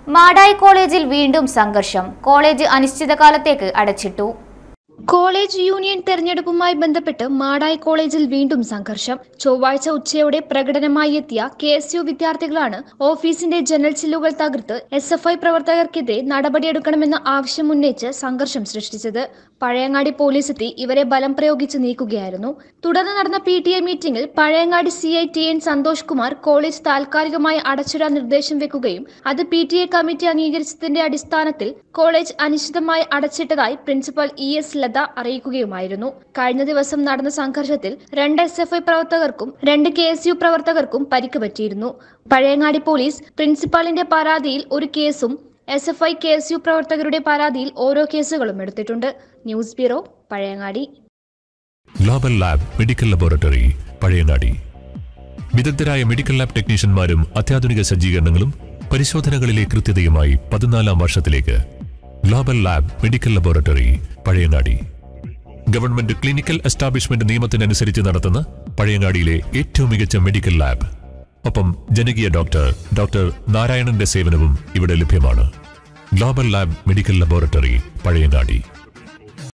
മാടായി കോളേജിൽ വീണ്ടും സംഘർഷം കോളേജ് അനിശ്ചിതകാലത്തേക്ക് അടച്ചിട്ടു കോളേജ് യൂണിയൻ തെരഞ്ഞെടുപ്പുമായി ബന്ധപ്പെട്ട് മാടായി കോളേജിൽ വീണ്ടും സംഘർഷം ചൊവ്വാഴ്ച ഉച്ചയോടെ പ്രകടനമായി എത്തിയ കെ എസ് യു വിദ്യാർത്ഥികളാണ് ഓഫീസിന്റെ ജനൽ ചില്ലുകൾ തകർത്ത് എസ് എഫ് ഐ പ്രവർത്തകർക്കെതിരെ നടപടിയെടുക്കണമെന്ന ആവശ്യം ഉന്നയിച്ച് സംഘർഷം സൃഷ്ടിച്ചത് പഴയങ്ങാടി പോലീസ് എത്തി ഇവരെ ബലം പ്രയോഗിച്ച് നീക്കുകയായിരുന്നു തുടർന്ന് നടന്ന പി ടി എ മീറ്റിംഗിൽ Pazhayangadi C I T N Santhosh Kumar college താൽക്കാലികമായി അടച്ചിടാൻ നിർദ്ദേശം വെക്കുകയും അത് പി ടി എ കമ്മിറ്റി അംഗീകരിച്ചതിന്റെ അടിസ്ഥാനത്തിൽ കോളേജ് അനിശ്ചിതമായി അടച്ചിട്ടതായി പ്രിൻസിപ്പൽ ഇ എസ് ലത അറിയിക്കുകയുമായിരുന്നു കഴിഞ്ഞ ദിവസം നടന്ന സംഘർഷത്തിൽ രണ്ട് എസ് എഫ് ഐ പ്രവർത്തകർക്കും രണ്ട് കെ എസ് യു പ്രവർത്തകർക്കും പരിക്ക് പറ്റിയിരുന്നു പഴയങ്ങാടി പോലീസ് പ്രിൻസിപ്പാളിന്റെ പരാതിയിൽ ഒരു കേസും S F I K S U പ്രവർത്തകരുടെ പരാതിയിൽ ഓരോ കേസുകളും എടുത്തിട്ടുണ്ട് news bureau Pazhayangadi global lab medical laboratory Pazhayangadi വിദഗ്ധരായ മെഡിക്കൽ ലാബ് ടെക്നീഷ്യന്മാരും അത്യാധുനിക സജ്ജീകരണങ്ങളും പരിശോധനകളിലെ കൃത്യതയുമായി പതിനാലാം വർഷത്തിലേക്ക് global lab medical laboratory Pazhayangadi government clinical establishment നിയമത്തിനനുസരിച്ച് നടത്തുന്ന പഴയങ്ങാടിയിലെ ഏറ്റവും മികച്ച മെഡിക്കൽ ലാബ് ഒപ്പം ജനകീയ ഡോക്ടർ ഡോക്ടർ നാരായണന്റെ സേവനവും ഇവിടെ ലഭ്യമാണ് global lab medical laboratory Pazhayangadi